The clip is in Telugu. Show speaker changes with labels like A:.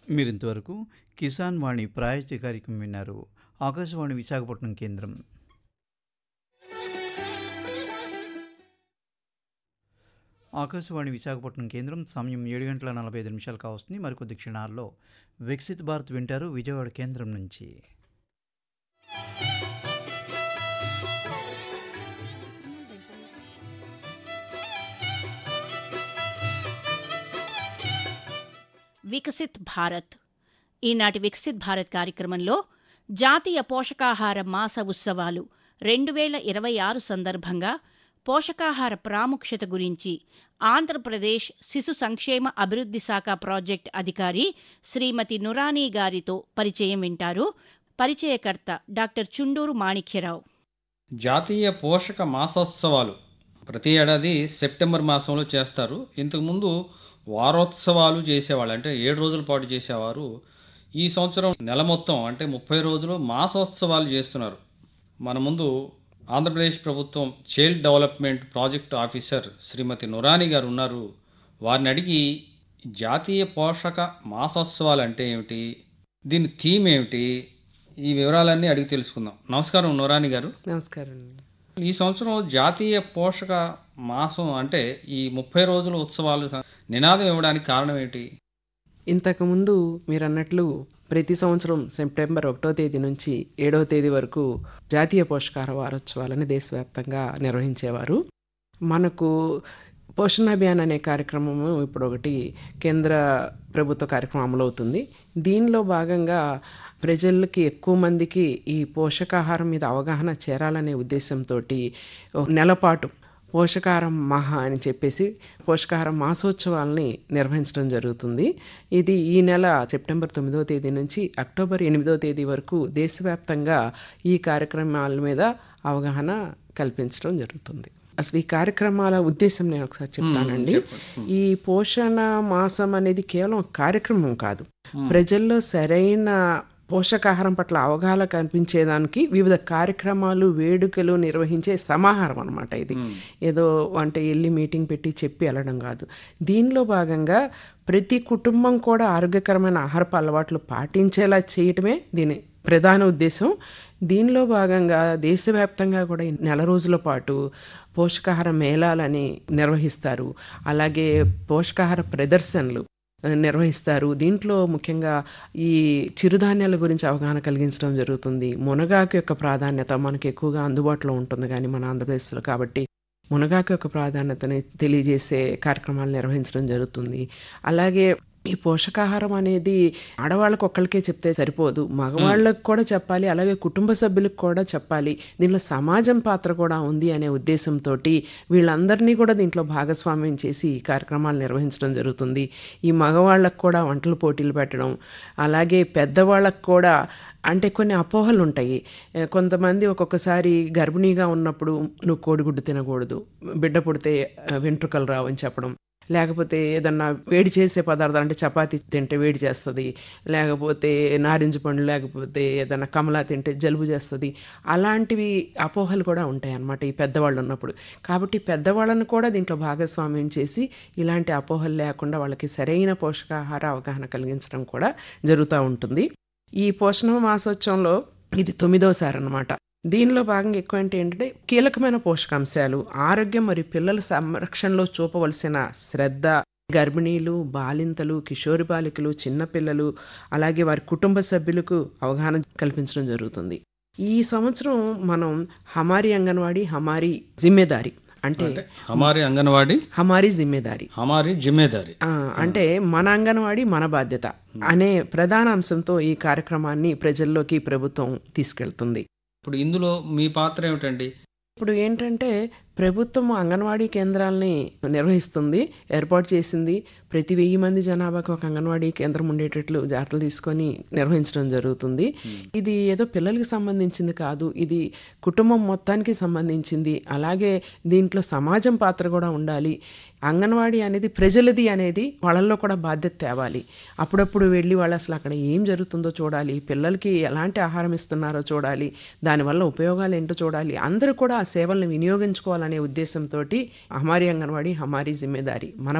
A: మీరింతవరకు కిసాన్ వాణి ప్రాయోజిత కార్యక్రమం విన్నారు ఆకాశవాణి విశాఖపట్నం కేంద్రం ఆకాశవాణి విశాఖపట్నం కేంద్రం సమయం ఏడు గంటల నలభై ఐదు నిమిషాలు కావస్తుంది మరికొద్ది క్షణాల్లో వికసిత్ భారత్ వింటారు విజయవాడ కేంద్రం నుంచి
B: వికసిత్ భారత్ ఈనాటి వికసిత్ భారత్ కార్యక్రమంలో జాతీయ పోషకాహార మాస ఉత్సవాలు రెండు వేల ఇరవై ఆరు సందర్భంగా పోషకాహార ప్రాముఖ్యత గురించి ఆంధ్రప్రదేశ్ శిశు సంక్షేమ అభివృద్ధి శాఖ ప్రాజెక్ట్ అధికారి శ్రీమతి నురానీ గారితో పరిచయం వింటారు పరిచయకర్త డాక్టర్ చుండూరు మాణిక్యరావు
C: జాతీయ పోషక మాసోత్సవాలు ప్రతి ఏడాది సెప్టెంబర్ మాసంలో చేస్తారు ఇంతకుముందు వారోత్సవాలు చేసేవాళ్ళు అంటే ఏడు రోజుల పాటు చేసేవారు ఈ సంవత్సరం నెల మొత్తం అంటే ముప్పై రోజులు మాసోత్సవాలు చేస్తున్నారు మన ముందు ఆంధ్రప్రదేశ్ ప్రభుత్వం child development project officer Shrimati Nurani గారు ఉన్నారు వారిని అడిగి జాతీయ పోషక మాసోత్సవాలు అంటే ఏమిటి దీని థీమ్ ఏమిటి ఈ వివరాలన్నీ అడిగి తెలుసుకుందాం నమస్కారం నురాని గారు
D: నమస్కారం
C: ఈ సంవత్సరం జాతీయ పోషక మాసం అంటే ఈ ముప్పై రోజుల ఉత్సవాలు నినాదం ఇవ్వడానికి కారణం ఏంటి
D: ఇంతకుముందు మీరు అన్నట్లు ప్రతి సంవత్సరం సెప్టెంబర్ ఒకటో తేదీ నుంచి ఏడవ తేదీ వరకు జాతీయ పోషకాహార వారోత్సవాలని దేశవ్యాప్తంగా నిర్వహించేవారు మనకు పోషణ అభియాన్ అనే కార్యక్రమము ఇప్పుడు ఒకటి కేంద్ర ప్రభుత్వ కార్యక్రమం అమలవుతుంది దీనిలో భాగంగా ప్రజలకి ఎక్కువ మందికి ఈ పోషకాహారం మీద అవగాహన చేరాలనే ఉద్దేశంతో నెలపాటు పోషకాహారం మహా అని చెప్పేసి పోషకాహారం మాసోత్సవాల్ని నిర్వహించడం జరుగుతుంది ఇది ఈ నెల సెప్టెంబర్ తొమ్మిదవ తేదీ నుంచి అక్టోబర్ ఎనిమిదవ తేదీ వరకు దేశవ్యాప్తంగా ఈ కార్యక్రమాల మీద అవగాహన కల్పించడం జరుగుతుంది అసలు ఈ కార్యక్రమాల ఉద్దేశం నేను ఒకసారి చెప్తానండి ఈ పోషణ మాసం అనేది కేవలం ఒక కార్యక్రమం కాదు ప్రజల్లో సరైన పోషకాహారం పట్ల అవగాహన కనిపించేదానికి వివిధ కార్యక్రమాలు వేడుకలు నిర్వహించే సమాహారం అనమాట ఇది ఏదో అంటే వెళ్ళి మీటింగ్ పెట్టి చెప్పి వెళ్ళడం కాదు దీనిలో భాగంగా ప్రతి కుటుంబం కూడా ఆరోగ్యకరమైన ఆహారపు అలవాట్లు పాటించేలా చేయటమే దీని ప్రధాన ఉద్దేశం దీనిలో భాగంగా దేశవ్యాప్తంగా కూడా ఈ నెల రోజుల పాటు పోషకాహార మేళాలని నిర్వహిస్తారు అలాగే పోషకాహార ప్రదర్శనలు నిర్వహిస్తారు దీంట్లో ముఖ్యంగా ఈ చిరుధాన్యాల గురించి అవగాహన కలిగించడం జరుగుతుంది మునగాకు యొక్క ప్రాధాన్యత మనకు ఎక్కువగా అందుబాటులో ఉంటుంది కానీ మన ఆంధ్రప్రదేశ్లో కాబట్టి మునగాకు యొక్క ప్రాధాన్యతని తెలియజేసే కార్యక్రమాలు నిర్వహించడం జరుగుతుంది అలాగే ఈ పోషకాహారం అనేది ఆడవాళ్ళకు ఒక్కరికే చెప్తే సరిపోదు మగవాళ్ళకు కూడా చెప్పాలి అలాగే కుటుంబ సభ్యులకు కూడా చెప్పాలి దీంట్లో సమాజం పాత్ర కూడా ఉంది అనే ఉద్దేశంతో వీళ్ళందరినీ కూడా దీంట్లో భాగస్వామ్యం చేసి ఈ కార్యక్రమాలు నిర్వహించడం జరుగుతుంది ఈ మగవాళ్ళకు కూడా వంటల పోటీలు పెట్టడం అలాగే పెద్దవాళ్ళకు కూడా అంటే కొన్ని అపోహలు ఉంటాయి కొంతమంది ఒక్కొక్కసారి గర్భిణీగా ఉన్నప్పుడు నువ్వు కోడిగుడ్డు తినకూడదు బిడ్డ పుడితే వెంట్రుకలు రావని చెప్పడం లేకపోతే ఏదన్నా వేడి చేసే పదార్థాలు అంటే చపాతీ తింటే వేడి చేస్తుంది లేకపోతే నారింజ పండు లేకపోతే ఏదైనా కమలా తింటే జలుబు చేస్తుంది అలాంటివి అపోహలు కూడా ఉంటాయి అన్నమాట ఈ పెద్దవాళ్ళు ఉన్నప్పుడు కాబట్టి పెద్దవాళ్ళను కూడా దీంట్లో భాగస్వామ్యం చేసి ఇలాంటి అపోహలు లేకుండా వాళ్ళకి సరైన పోషకాహార అవగాహన కలిగించడం కూడా జరుగుతూ ఉంటుంది ఈ పోషణ మాసోత్సవంలో ఇది తొమ్మిదోసారి అనమాట దీనిలో భాగంగా ఎక్కువ అంటే ఏంటంటే కీలకమైన పోషకాంశాలు ఆరోగ్యం మరియు పిల్లల సంరక్షణలో చూపవలసిన శ్రద్ధ గర్భిణీలు బాలింతలు కిషోరి బాలికలు చిన్నపిల్లలు అలాగే వారి కుటుంబ సభ్యులకు అవగాహన కల్పించడం జరుగుతుంది ఈ సంవత్సరం మనం హమారి అంగన్వాడీ హమారి జిమ్మేదారి అంటే
C: హమారి అంగన్వాడీ
D: హమారి జిమ్మేదారి
C: హమారి జిమ్మేదారి
D: ఆ, అంటే మన అంగన్వాడీ మన బాధ్యత అనే ప్రధాన అంశంతో ఈ కార్యక్రమాన్ని ప్రజల్లోకి ప్రభుత్వం తీసుకెళ్తుంది
C: ఇప్పుడు ఇందులో మీ పాత్ర ఏమిటండి
D: ఇప్పుడు ఏంటంటే ప్రభుత్వం అంగన్వాడీ కేంద్రాలని నిర్వహిస్తుంది ఏర్పాటు చేసింది ప్రతి వెయ్యి మంది జనాభాకు ఒక అంగన్వాడీ కేంద్రం ఉండేటట్లు జాగ్రత్తలు తీసుకొని నిర్వహించడం జరుగుతుంది ఇది ఏదో పిల్లలకి సంబంధించింది కాదు ఇది కుటుంబం మొత్తానికి సంబంధించింది అలాగే దీంట్లో సమాజం పాత్ర కూడా ఉండాలి అంగన్వాడీ అనేది ప్రజలది అనేది వాళ్ళల్లో కూడా బాధ్యత తేవాలి అప్పుడప్పుడు వెళ్ళి వాళ్ళు అసలు అక్కడ ఏం జరుగుతుందో చూడాలి పిల్లలకి ఎలాంటి ఆహారం ఇస్తున్నారో చూడాలి దానివల్ల ఉపయోగాలు ఏంటో చూడాలి అందరూ కూడా ఆ సేవలను వినియోగించుకోవాలనే ఉద్దేశంతో హమారీ అంగన్వాడీ హమారీ జిమ్మేదారి మన